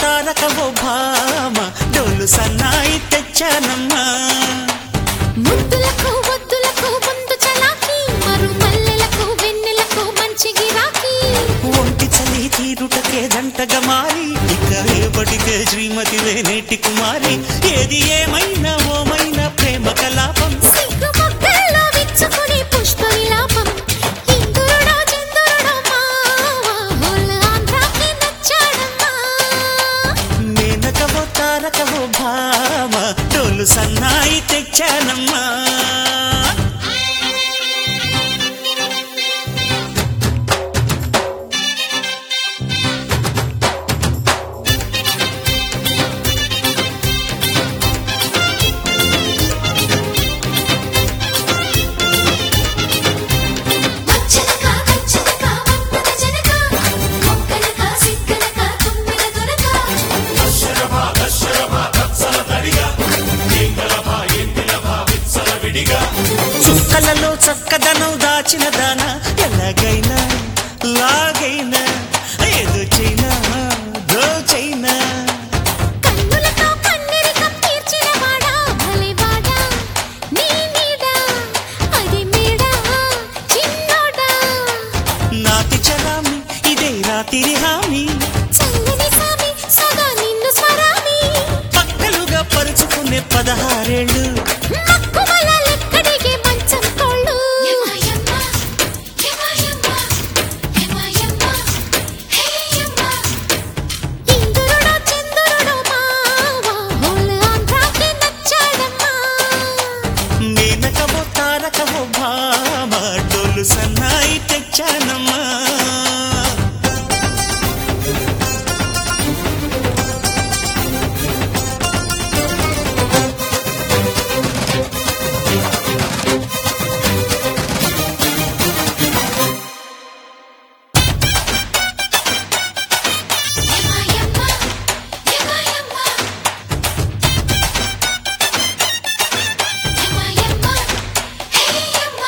తారక ఓ భామ డోలు సన్నాయి తెచ్చానమ్మా ముద్దులకు వద్దులకు ముందు చలాకి మరు మల్లెలకు వెన్నెలకు మంచి గిరాకీ ఒంటి చలి తీరుటకే జంటగా మారి ఇక రేపటికే శ్రీమతి వేనేటి కుమారి ఏది ఏమైనా ఓమైనా ప్రేమ కలాపం సిగ్గు మొగ్గల్లో విచ్చుకుని పుష్ప విలాపం ఇందురుడో చంద్రుడో మావా హోల్ ఆంధ్రాకి నచ్చాడమ్మా మేనకవో తారకవో భామ డోలు సన్నాయి తెచ్చానమ్మా వచ్చనక వచ్చనక వందన జనక మొక్కలక సిక్కలక తుమ్మెద దొరక చుక్కలలో చక్కదనం దాచిన దాన ఎలాగైనా లాగైనా ఏదో చైనా దోచైనా కన్నులతో కన్నెరికం తీర్చిన వాడా భలేవాడా నీ నీడ అది మేడ చిన్నోడా నాతి చరామి ఇదే రాతిరి హామీ చల్లని సామి సదా నిన్ను స్వరామి పక్కలుగా పరుచుకునే పదహారేళ్ళు మక్కువల లెక్కడిగే మంచం కోళ్ళు ఇంద్రుడో చంద్రుడో మావా హోల్ ఆంధ్రాకి నచ్చాడమ్మా మేనకవో తారకవో భామ డోలు సన్నాయి తెచ్చానమ్మా యమాయమ్మ యమాయమ్మ యమాయమ్మ హేయమ్మ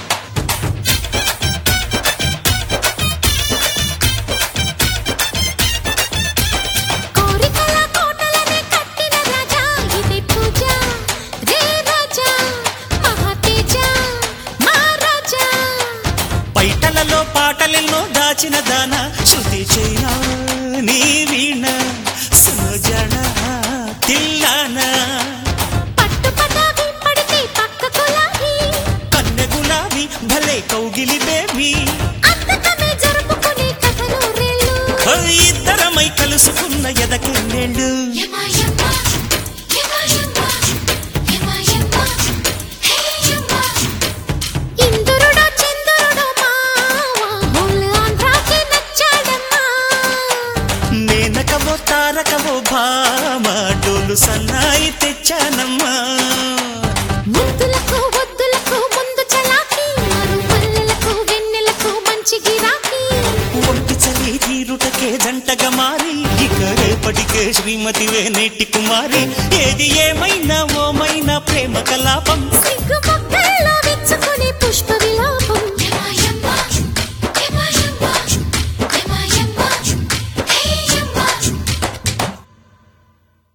కోరికల కోటలనే కట్టిన రాజా ఇదే పూజ రే రాజా మహాతేజ మహారాజా పైటలలో పాటలెన్నో దాచిన దాన శృతి చైనా నీ వీణ సుజన తిల్లాన పట్టు పటావి పడితే పక్కకు లాగి కన్నె గులాబీ భలే కౌగిలి బేబీ అంతకమే జరుపుకునే కథలు రేళ్ళు ఇద్దరమై కలుసుకున్న ఎదకెన్నెళ్ళు యమాయమ్మ యమాయమ్మ యమాయమ్మ హేయమ్మ ఇంద్రుడో చంద్రుడో మావా హోల్ ఆంధ్రాకి నచ్చాడమ్మా నేనకవో తారకవో భామ డోలు సన్నాయి తెచ్చానమ్మా ముద్దులకు వద్దులకు ముందు చలాకి మరు మల్లెలకు వెన్నెలకు మంచి గిరాకీ ఒంటి చలి తీరుటకే జంటగా మారి ఇక రేపటికే శ్రీమతి వేనేటి కుమారి ఏది ఏమైనా ఓమైనా ప్రేమ కలాపం సిగ్గు మొక్కల్లో విచ్చుకుని పుష్ప